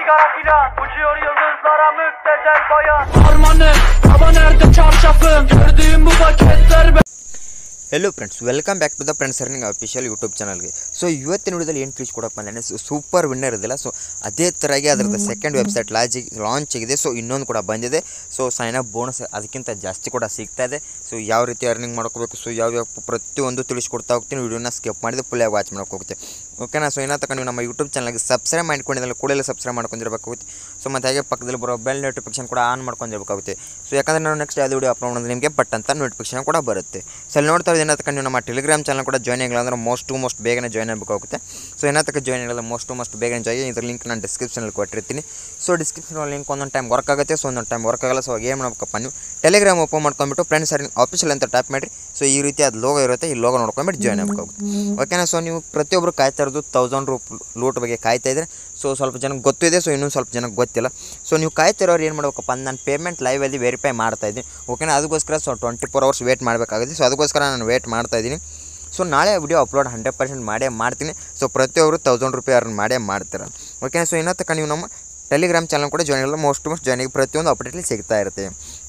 sigara filan Uçuyor yıldızlara müptezel bayan Harmanım Baba nerede çarşafım Gördüğüm bu paketler be hello friends welcome back to the friends earning official YouTube ಚಾನಲ್ಗೆ so ಇವತ್ತಿನ ವಿಡಿಯೋದಲ್ಲಿ ಏನು ತಿಳಿಸ್ಕೊಡಕ್ಕೆ ಬಂದಾನೆ so super winner ಇದಿಲ್ಲ so ಅದೇ ಥರಾಗಿ ಅದರದ್ದು ಸೆಕೆಂಡ್ ವೆಬ್ಸೈಟ್ ಲಾಜಿ ಲಾಂಚ್ ಆಗಿದೆ ಸೊ ಇನ್ನೊಂದು ಕೂಡ ಬಂದಿದೆ ಸೊ ಸೈನ್ ಅಪ್ ಬೋನಸ್ ಅದಕ್ಕಿಂತ ಜಾಸ್ತಿ ಕೂಡ ಸಿಗ್ತಾ ಇದೆ ಸೊ ಯಾವ ರೀತಿ ಅರ್ನಿಂಗ್ ಮಾಡ್ಕೋಬೇಕು ಸೊ ಯಾವ್ಯಾವ ಪ್ರತಿಯೊಂದು ತಿಳಿಸ್ಕೊಡ್ತಾ ಹೋಗ್ತೀನಿ ವಿಡಿಯೋನ ಸ್ಕಿಪ್ ಮಾಡಿದೆ ಫುಲ್ಲಾಗಿ ವಾಚ್ ಮಾಡ್ಕೊ ಹೋಗುತ್ತೆ ಓಕೆನಾ ಸೊ ಏನೋ ತಕ್ಕ ನೀವು ನಮ್ಮ ಯೂಟ್ಯೂಬ್ ಚಾನಲ್ಗೆ ಸಬ್ಸ್ಕ್ರೈಬ್ ಮಾಡ್ಕೊಂಡಿದ್ದಲ್ಲ ಕೂಡಲೇ ಸಬ್ಸ್ಕ್ರೈಬ್ ಮಾಡ್ಕೊಂಡಿರ್ಬೇಕಾಗುತ್ತೆ ಸೊ ಮತ್ತು ಹಾಗೆ ಪಕ್ಕದಲ್ಲಿ ಬರೋ ಬೆಲ್ ನೋಟಿಫಿಕೇಶನ್ ಕೂಡ ಆನ್ ಮಾಡ್ಕೊಂಡಿರ್ಬೇಕಾಗುತ್ತೆ ಸೊ ಯಾಕಂದರೆ ನಾವು ನೆಕ್ಸ್ಟ್ ಯಾವ್ದು ವಿಡಿಯೋ ಅಪ್ಲೋಡ್ ಮಾಡಿದ್ರೆ ನಿಮಗೆ ಬಟ್ ಅಂತ ನೋಟಿಫಿಕೇಶನ್ ಕೂಡ ಬರುತ್ತೆ ಸೊ ಅಲ್ಲಿ ನೋಡ್ತಾ ಇದ್ದೀನಿ ಏನಂತಕ್ಕ ನೀವು ನಮ್ಮ ಟೆಲಿಗ್ರಾಮ್ ಚಾನಲ್ ಕೂಡ ಜಾಯ್ನ್ ಆಗಿಲ್ಲ ಅಂದ್ರೆ ಮೋಸ್ಟ್ ಟು ಮೋಸ್ಟ್ ಬೇಗನೆ ಜಾಯ್ನ್ ಆಗಬೇಕಾಗುತ್ತೆ ಸೊ ಏನತ್ತಕ್ಕೆ ಜಾಯ್ನ್ ಆಗಿಲ್ಲ ಮೋಸ್ಟ್ ಟು ಮೋಸ್ಟ್ ಬೇಗನೆ ಜಾಯ್ನ್ ಇದ್ರ ಲಿಂಕ್ ನಾನು ಡಿಸ್ಕ್ರಿಪ್ಷನಲ್ಲಿ ಕೊಟ್ಟಿರ್ತೀನಿ ಸೊ ಡಿಸ್ಕ್ರಿಪ್ಷನ್ ಲಿಂಕ್ ಒಂದೊಂದು ಟೈಮ್ ವರ್ಕ್ ಆಗುತ್ತೆ ಸೊ ಒಂದೊಂದು ಟೈಮ್ ವರ್ಕ್ ಆಗಲ್ಲ ಸೊ ಏನು ಮಾಡ್ಬೇಕಪ್ಪ ನೀವು ಟೆಲಿಗ್ರಾಮ್ ಓಪನ್ ಮಾಡ್ಕೊಂಡ್ಬಿಟ್ಟು ಫ್ರೆಂಡ್ಸ್ ಸರ್ ಆಫೀಸಲ್ ಅಂತ ಟ್ಯಾಪ್ ಮಾಡಿರಿ ಸೊ ಈ ರೀತಿ ಅದು ಲೋಗೋ ಇರುತ್ತೆ ಈ ಲೋಗೋ ನೋಡ್ಕೊಂಬಿಟ್ಟು ಜಾಯ್ನ್ ಆಗಬೇಕಾಗುತ್ತೆ ಓಕೆನಾ ಸೊ ನೀವು ಪ್ರತಿಯೊಬ್ಬರು ಕಾಯ್ತಾ ಇರೋದು ತೌಸಂಡ್ ರೂಪ್ ಲೂಟ್ ಬಗ್ಗೆ ಕಾಯ್ತಾ ಇದ್ರೆ ಸೊ ಸ್ವಲ್ಪ ಜನಕ್ಕೆ ಗೊತ್ತಿದೆ ಸೊ ಇನ್ನೊಂದು ಸ್ವಲ್ಪ ಜನಕ್ಕೆ ಗೊತ್ತಿಲ್ಲ ಸೊ ನೀವು ಕಾಯ್ತಿರೋರು ಏನು ಮಾಡ್ಬೇಕಪ್ಪ ಅಂದ್ರೆ ನಾನು ಪೇಮೆಂಟ್ ಲೈವಲ್ಲಿ ವೆರಿಫೈ ಮಾಡ್ತಾ ಇದ್ದೀನಿ ಓಕೆನಾ ಅದಕ್ಕೋಸ್ಕರ so twenty four hours wait ಮಾಡಬೇಕಾಗುತ್ತೆ ಸೊ ಅದಕ್ಕೋಸ್ಕರ ನಾನು ವೇಟ್ ಮಾಡ್ತಾ ಇದ್ದೀನಿ ಸೊ ನಾಳೆ ವಿಡಿಯೋ ಅಪ್ಲೋಡ್ ಹಂಡ್ರೆಡ್ ಪರ್ಸೆಂಟ್ ಮಾಡೇ ಮಾಡ್ತೀನಿ ಸೊ ಪ್ರತಿಯೊಬ್ಬರು ತೌಸಂಡ್ ರುಪಿ ಅರ್ನ್ ಮಾಡೇ ಮಾಡ್ತಾರೆ ಓಕೆನಾ ಸೊ ಇನ್ನೂ ತಕ್ಕ ನೀವು ನಮ್ಮ ಟೆಲಿಗ್ರಾಮ್ ಚಾನಲ್ ಕೂಡ ಜಾಯ್ನ್ ಆಗಿಲ್ಲ ಮೋಸ್ಟ್ ಮೋಸ್ಟ್ ಜಾಯ್ನಿಗೆ ಪ್ರತಿಯೊಂದು ಅಪ್ಡೇಟ್ಲಿ ಸಿಗ್ತಾ ಇರುತ್ತೆ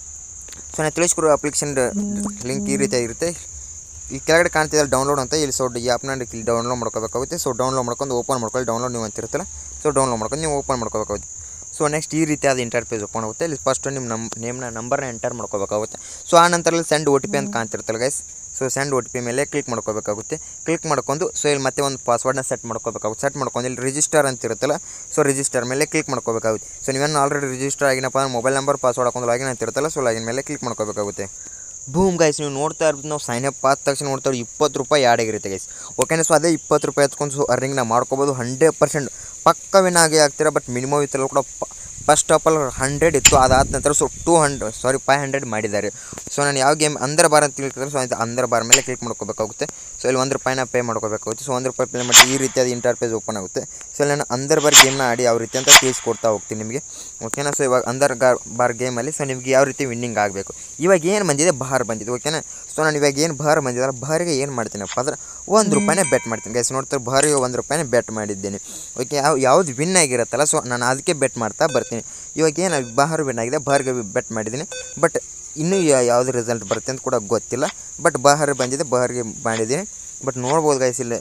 ಸೊ ನಾನು ತಿಳಿಸ್ಕೊಡೋ ಅಪ್ಲಿಕೇಶನ್ ಲಿಂಕ್ ಈ ರೀತಿ ಇರುತ್ತೆ ಈ ಕೆಳಗಡೆ ಕಾಣ್ತಿದೆ ಡೌನ್ಲೋಡ್ ಅಂತ ಇಲ್ಲಿ ಸೊ ಈ ಆ್ಯಪ್ನ ಇಲ್ಲಿ ಡೌನ್ಲೋಡ್ ಮಾಡ್ಕೋಬೇಕಾಗುತ್ತೆ ಸೊ ಡೌನ್ಲೋಡ್ ಮಾಡ್ಕೊಂಡು ಓಪನ್ ಮಾಡ್ಕೊಳ್ಳಿ ಡೌನ್ಲೋಡ್ ನೀವು ಅಂತಿರುತ್ತಲ್ಲ ಸೊ ಡೌನ್ಲೋಡ್ ಮಾಡ್ಕೊಂಡು ನೀವು ಓಪನ್ ಮಾಡ್ಕೋಬೇಕಾಗುತ್ತೆ ಸೊ ನೆಕ್ಸ್ಟ್ ಈ ರೀತಿಯಾದ ಇಂಟರ್ಫೇಸ್ ಓಪನ್ ಆಗುತ್ತೆ ಇಲ್ಲಿ ಫಸ್ಟ್ ನಿಮ್ಮ ನಮ್ ನೇಮ್ನ ನಂಬರ್ನ ಎಂಟರ್ ಮಾಡ್ಕೋಬೇಕಾಗುತ್ತೆ ಸೊ ಆ ನಂತರದಲ್ಲಿ ಸೆಂಡ್ ಓ ಟಿ ಪಿ ಅಂತ ಕಾಣ್ತಿರುತ್ತಲ್ಲ guys so send O T P ಮೇಲೆ ಕ್ಲಿಕ್ ಮಾಡ್ಕೋಬೇಕಾಗುತ್ತೆ ಕ್ಲಿಕ್ ಮಾಡ್ಕೊಂಡು ಸೊ ಇಲ್ಲಿ ಮತ್ತೆ ಒಂದು ಪಾಸ್ವರ್ಡ್ನ ಸೆಟ್ ಮಾಡ್ಕೋಬೇಕಾಗುತ್ತೆ ಸೆಟ್ ಮಾಡ್ಕೊಂಡು ಇಲ್ಲಿ ರಿಜಿಸ್ಟರ್ ಅಂತ ಇರುತ್ತಲ್ಲ ಸೊ ರಿಜಿಸ್ಟರ್ ಮೇಲೆ ಕ್ಲಿಕ್ ಮಾಡ್ಕೋಬೇಕಾಗುತ್ತೆ ಸೊ ನೀವೇನು ಆಲ್ರೆಡಿ ರಿಜಿಸ್ಟರ್ ಆಗಿನಪ್ಪ ಅಂದ್ರೆ ಮೊಬೈಲ್ ನಂಬರ್ ಪಾಸ್ವರ್ಡ್ ಹಾಕೊಂಡು ಲಾಗಿನ್ ಅಂತ ಇರುತ್ತಲ್ಲ ಸೊ ಲಾಗಿನ್ ಮೇಲೆ ಕ್ಲಿಕ್ ಮಾಡ್ಕೋಬೇಕಾಗುತ್ತೆ ಬೂಮ್ ಗೈಸ್ ನೀವು ನೋಡ್ತಾ ಇರ್ಬೋದು ನಾವು ಸೈನ್ ಅಪ್ ಆದ ತಕ್ಷಣ ನೋಡ್ತಾ ಇರೋದು ಇಪ್ಪತ್ತು ರೂಪಾಯಿ ಆ್ಯಡ್ ಆಗಿರುತ್ತೆ ಗೈಸ್ ಓಕೆನಾ ಸೊ ಅದೇ ಇಪ್ಪತ್ತು ರೂಪಾಯಿ ಎತ್ಕೊಂಡು ಸೊ ಅರ್ನಿಂಗ್ನ ಮಾಡ್ಕೋಬೋದು ಹಂಡ್ರೆಡ್ ಪರ್ಸೆಂಟ್ ಪಕ್ಕ ವಿನ್ ಆಗೇ ಆಗ್ತೀರಾ ಬಟ್ ಮಿನಿಮಮ್ ಇತ್ತಲ್ಲ ಕೂಡ ಫಸ್ಟ್ ಆಫ್ ಆಲ್ ಹಂಡ್ರೆಡ್ ಇತ್ತು ಅದಾದ ನಂತರ so two hundred sorry five hundred ಮಾಡಿದ್ದಾರೆ ಸೊ ನಾನು ಯಾವ ಗೇಮ್ ಅಂದರ್ ಬಾರ್ ಅಂತ ತಿಳ್ಕಿದ್ರೆ ಸೊ ಅದು ಅಂದರ್ ಬಾರ್ ಮೇಲೆ ಕ್ಲಿಕ್ ಮಾಡ್ಕೋಬೇಕಾಗುತ್ತೆ ಸೊ ಇಲ್ಲಿ ಒಂದು ರೂಪಾಯಿನ ಪೇ ಮಾಡ್ಕೋಬೇಕಾಗುತ್ತೆ ಸೊ ಒಂದು ರೂಪಾಯಿ ಪೇ ಮಾಡಿ ಈ ರೀತಿಯಾದ ಇಂಟರ್ಫೇಸ್ ಓಪನ್ ಆಗುತ್ತೆ ಸೊ ಇಲ್ಲಿ ನಾನು ಅಂದರ್ ಬಾರ್ ಗೇಮ್ನ ಆಡಿ ಯಾವ ರೀತಿ ಅಂತ ತಿಳಿಸ್ಕೊಡ್ತಾ ಹೋಗ್ತೀನಿ ನಿಮಗೆ ಓಕೆನಾ ಸೊ ಇವಾಗ ಅಂದರ್ ಗಾರ್ ಬಾರ್ ಗೇಮಲ್ಲಿ ಸೊ ನಿಮಗೆ ಯಾವ ರೀತಿ ವಿನ್ನಿಂಗ್ ಆಗಬೇಕು ಇವಾಗ ಏನು ಬಂದಿದೆ ಬಾರ್ ಬಂದಿದೆ ಓಕೆನಾ ಸೊ ನಾನು ಇವಾಗ ಏನು ಬಾರ್ ಬಂದಿದ್ದಲ್ಲ ಬಾರಿಗೆ ಏನು ಮಾಡ್ತೀನಪ್ಪ ಅಂದ್ರೆ ಒಂದು ರೂಪಾಯಿನೇ ಬೆಟ್ ಮಾಡ್ತೀನಿ ಗೈಸ್ ನೋಡ್ತಾರೆ ಬಾರಿಗೆ ಒಂದು ರೂಪಾಯಿನೇ ಬೆಟ್ ಮಾಡಿದ್ದೇನೆ ಓಕೆ ಯಾವ ಯಾವ್ದು ವಿನ್ ಆಗಿರುತ್ತಲ್ಲ ಸೊ ನಾನು ಅದಕ್ಕೆ ಬೆಟ್ ಮಾಡ್ತಾ ಬರ್ತೀನಿ ಇವಾಗ ಏನು ಬಾರ್ ವಿನ್ ಆಗಿದೆ ಬಾರ್ಗೆ ಬೆಟ್ ಮಾಡಿದ್ದೀನಿ ಬಟ್ ಇನ್ನೂ ಯಾ- ಯಾವ್ದು ರಿಸಲ್ಟ್ ಬರುತ್ತೆ ಅಂತ ಕೂಡ ಗೊತ್ತಿಲ್ಲ ಬಟ್ ಬಹಾರ್ ಬಂದಿದೆ ಬಹಾರ್ಗೆ ಮಾಡಿದ್ದೀನಿ ಬಟ್ ನೋಡ್ಬೋದು ಗೈಸ್ ಇಲ್ಲಿ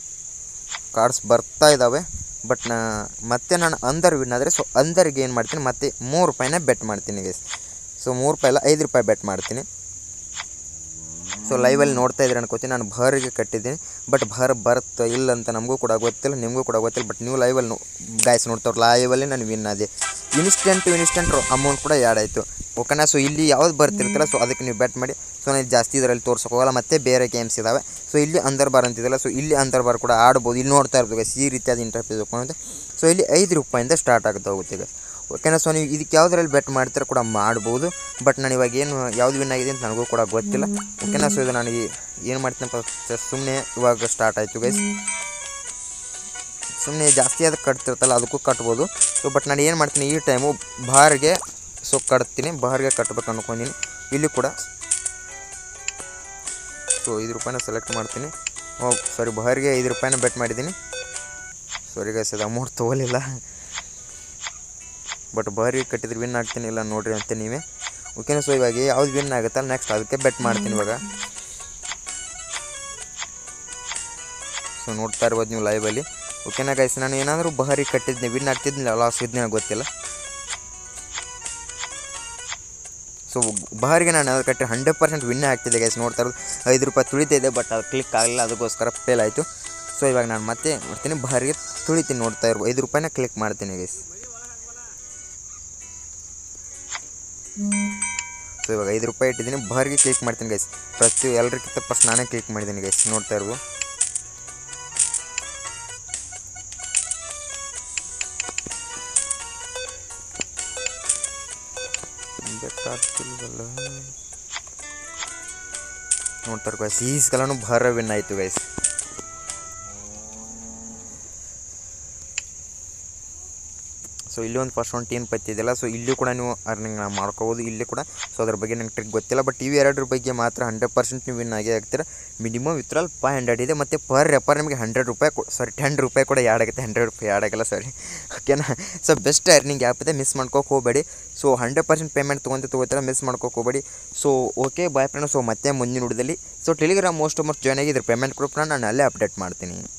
ಕಾರ್ಡ್ಸ್ ಬರ್ತಾ ಇದ್ದಾವೆ ಬಟ್ ನಾ ಮತ್ತೆ ನಾನು ಅಂದರ್ ವಿನ್ ಆದರೆ ಸೊ ಅಂದರ್ಗೆ ಏನು ಮಾಡ್ತೀನಿ ಮತ್ತೆ ಮೂರು ರೂಪಾಯಿನ ಬೆಟ್ ಮಾಡ್ತೀನಿ ಗೈಸ್ ಸೊ ಮೂರು ರೂಪಾಯಿ ಇಲ್ಲ ಐದು ರೂಪಾಯಿ ಬೆಟ್ ಮಾಡ್ತೀನಿ ಸೊ ಲೈವಲ್ಲಿ ನೋಡ್ತಾ ಇದ್ರೆ ಅನ್ಕೋತೀನಿ ನಾನು ಭಾರಿಗೆ ಕಟ್ಟಿದ್ದೀನಿ ಬಟ್ ಭಾರ ಬರುತ್ತೆ ಇಲ್ಲ ಅಂತ ನಮಗೂ ಕೂಡ ಗೊತ್ತಿಲ್ಲ ನಿಮಗೂ ಕೂಡ ಗೊತ್ತಿಲ್ಲ ಬಟ್ ನೀವು ಲೈವಲ್ಲಿ ನೋ ಗಾಯ್ಸ್ ನೋಡ್ತಾವ್ರು ಲೈವಲ್ಲಿ ನಾನು ವಿನ್ ಆದೆ ಇನ್ಸ್ಟೆಂಟ್ ಇನ್ಸ್ಟೆಂಟ್ ಅಮೌಂಟ್ ಕೂಡ ಆ್ಯಡ್ ಆಯಿತು ಓಕೆನಾ ಸೊ ಇಲ್ಲಿ ಯಾವ್ದು ಬರ್ತಿರ್ತಲ್ಲ ಸೊ ಅದಕ್ಕೆ ನೀವು ಬೆಟ್ ಮಾಡಿ ಸೊ ನಾನು ಜಾಸ್ತಿ ಇದರಲ್ಲಿ ತೋರ್ಸೋಕೆ ಹೋಗಲ್ಲ ಮತ್ತೆ ಬೇರೆ ಗೇಮ್ಸ್ ಇದ್ದಾವೆ ಸೊ ಇಲ್ಲಿ ಅಂದರ್ ಬಾರ್ ಅಂತಿದಲ್ಲ ಸೊ ಇಲ್ಲಿ ಅಂದರ್ ಬಾರ್ ಕೂಡ ಆಡ್ಬೋದು ಇಲ್ಲಿ ನೋಡ್ತಾ ಇರ್ಬೋದು guys, ಈ ರೀತಿಯಾದ ಇಂಟರ್ಫೇಸ್ ಓಪನ್ ಸೊ ಇಲ್ಲಿ ಐದು ರೂಪಾಯಿಂದ ಸ್ಟಾರ್ಟ್ ಆಗುತ್ತೆ ಹೋಗುತ್ತೆ ಈಗ ಓಕೆನಾ ಸೊ ನೀವು ಇದಕ್ಕೆ ಯಾವುದ್ರಲ್ಲಿ ಬೆಟ್ ಮಾಡ್ತಾರೆ ಕೂಡ ಮಾಡ್ಬೋದು ಬಟ್ ನಾನು ಇವಾಗ ಏನು ಯಾವ್ದು ವಿನ್ ಆಗಿದೆ ಅಂತ ನನಗೂ ಕೂಡ ಗೊತ್ತಿಲ್ಲ ಓಕೆನಾ ಸೊ ಇದು ನನಗೆ ಏನು ಮಾಡ್ತೀನಪ್ಪ ಸುಮ್ಮನೆ ಇವಾಗ ಸ್ಟಾರ್ಟ್ ಆಯಿತು ಗೈಸ್ ಸುಮ್ಮನೆ ಜಾಸ್ತಿ ಅದಕ್ಕೆ ಕಟ್ತಿರ್ತಲ್ಲ ಅದಕ್ಕೂ ಕಟ್ಬೋದು ಸೊ ಬಟ್ ನಾನು ಏನು ಮಾಡ್ತೀನಿ ಈ ಟೈಮು ಬಾರ್ಗೆ ಸೊ ಕಟ್ತೀನಿ ಬಾರ್ಗೆ ಕಟ್ಬೇಕು ಅನ್ಕೊಂಡಿನಿ ಇಲ್ಲಿ ಕೂಡ ಸೊ ಐದು ರೂಪಾಯಿನ ಸೆಲೆಕ್ಟ್ ಮಾಡ್ತೀನಿ ಓ ಸಾರಿ ಬಾರ್ಗೆ ಐದು ರೂಪಾಯಿನ ಬೆಟ್ ಮಾಡಿದ್ದೀನಿ ಸಾರಿ ಗೈಸ್ ಅದು ಅಮೌಂಟ್ ತೊಗೊಲಿಲ್ಲ ಬಟ್ ಬಾರಿಗೆ ಕಟ್ಟಿದ್ರೆ ವಿನ್ ಆಗ್ತೀನಿ ಇಲ್ಲ ನೋಡ್ರಿ ಅಂತ ನೀವೇ ಓಕೆನಾ ಸೊ ಇವಾಗ ಯಾವ್ದು ವಿನ್ ಆಗುತ್ತಲ್ಲ ನೆಕ್ಸ್ಟ್ ಅದಕ್ಕೆ ಬೆಟ್ ಮಾಡ್ತೀನಿ ಇವಾಗ ಸೊ ನೋಡ್ತಾ ಇರ್ಬೋದು ನೀವು ಲೈವಲ್ಲಿ ಓಕೆನಾ ಗೈಸ್ ನಾನು ಏನಾದರೂ ಬಹರಿ ಕಟ್ಟಿದ್ನಿ ವಿನ್ ಆಗ್ತಿದ್ನಿಲ್ಲ ಲಾಸ್ ಇದ್ನಿ ಗೊತ್ತಿಲ್ಲ ಸೊ ಬಹರಿಗೆ ನಾನು ಅದು ಕಟ್ಟಿ ಹಂಡ್ರೆಡ್ ಪರ್ಸೆಂಟ್ ವಿನ್ ಆಗ್ತಿದೆ ಗೈಸ್ ನೋಡ್ತಾ ಇರೋದು ಐದು ರೂಪಾಯಿ ತುಳಿತಿದೆ ಬಟ್ ಅದು ಕ್ಲಿಕ್ ಆಗಲಿಲ್ಲ ಅದಕ್ಕೋಸ್ಕರ ಫೇಲ್ ಆಯಿತು ಸೊ ಇವಾಗ ನಾನು ಮತ್ತೆ ಮಾಡ್ತೀನಿ ಬಹರಿಗೆ ತುಳಿತೀನಿ ನೋಡ್ತಾ ಇರ್ಬೋದು ಐದು ರೂಪಾಯಿನ ಕ್ಲಿಕ್ ಮಾಡ್ತೀನಿ ಗೈಸ್ ಸೊ ಇವಾಗ ಐದು ರೂಪಾಯಿ ಇಟ್ಟಿದ್ದೀನಿ ಬಾರ್ಗೆ ಕ್ಲಿಕ್ ಮಾಡ್ತೀನಿ ಗೈಸ್ ಪ್ರತಿ ಎಲ್ಲರಿಗಿಂತ ಫಸ್ಟ್ ನಾನೇ ಕ್ಲಿಕ್ ಮಾಡಿದ್ದೀನಿ ಗೈಸ್ ನೋಡ್ತಾ ಇರ್ಬೋದು ಬೆಟ್ಟಾಗ್ತಿಲ್ವಲ್ಲ ನೋಡ್ತಾರೆ ಗೈಸ್ ಈ ಸಲನೂ ಭಾರ ವಿನ್ ಆಯಿತು ಗೈಸ್ ಸೊ ಸೊ ಇಲ್ಲಿ ಒಂದು ಫಸ್ಟ್ ಒಂದು ಟೀನ್ ಪತ್ತಿದೆಯಲ್ಲ ಸೊ ಇಲ್ಲಿ ಕೂಡ ನೀವು ಅರ್ನಿಂಗ್ ಮಾಡ್ಕೋಬೋದು ಇಲ್ಲಿ ಕೂಡ ಸೊ ಅದ್ರ ಬಗ್ಗೆ ನಂಗೆ ಟ್ರಿಕ್ ಗೊತ್ತಿಲ್ಲ ಬಟ್ ಇವು ಎರಡರ ಬಗ್ಗೆ ಮಾತ್ರ ಹಂಡ್ರೆಡ್ ಪರ್ಸೆಂಟ್ ನೀವು ವಿನ್ ಆಗೇ ಆಗ್ತೀರ ಮಿನಿಮಮ್ ವಿತ್ಡ್ರಾಲ್ ಫೈವ್ ಹಂಡ್ರೆಡ್ ಇದೆ ಮತ್ತು ಪರ್ ರೆಪರ್ ನಿಮಗೆ ಹಂಡ್ರೆಡ್ ರೂಪಾಯಿ ಸಾರಿ ಟೆನ್ ರೂಪಾಯಿ ಕೂಡ ಯಾಡ್ ಆಗುತ್ತೆ ಹಂಡ್ರೆಡ್ ರೂಪಾಯಿ ಯಾಡ್ ಆಗಲ್ಲ ಸಾರಿ ಓಕೆನಾ ಸೊ ಬೆಸ್ಟ್ ಅರ್ನಿಂಗ್ ಆ್ಯಪ್ ಇದೆ ಮಿಸ್ ಮಾಡ್ಕೋಕೆ ಹೋಗಬೇಡಿ ಸೊ ಹಂಡ್ರೆಡ್ ಪರ್ಸೆಂಟ್ ಪೇಮೆಂಟ್ ತೊಗೊಂತ ತೊಗೋತೀರ ಮಿಸ್ ಮಾಡ್ಕೋಕೆ ಹೋಗಬೇಡಿ so okay bye friend so ಮತ್ತೆ ಮುಂದಿನ ಹುಡುಗದಲ್ಲಿ so Telegram most most join ಆಗಿ ಇದ್ರ ಪೇಮೆಂಟ್ ಗ್ರೂಪ್ನ ನಾನು ಅಲ್ಲೇ ಅಪ್ಡೇಟ್ ಮಾಡ್ತೀನಿ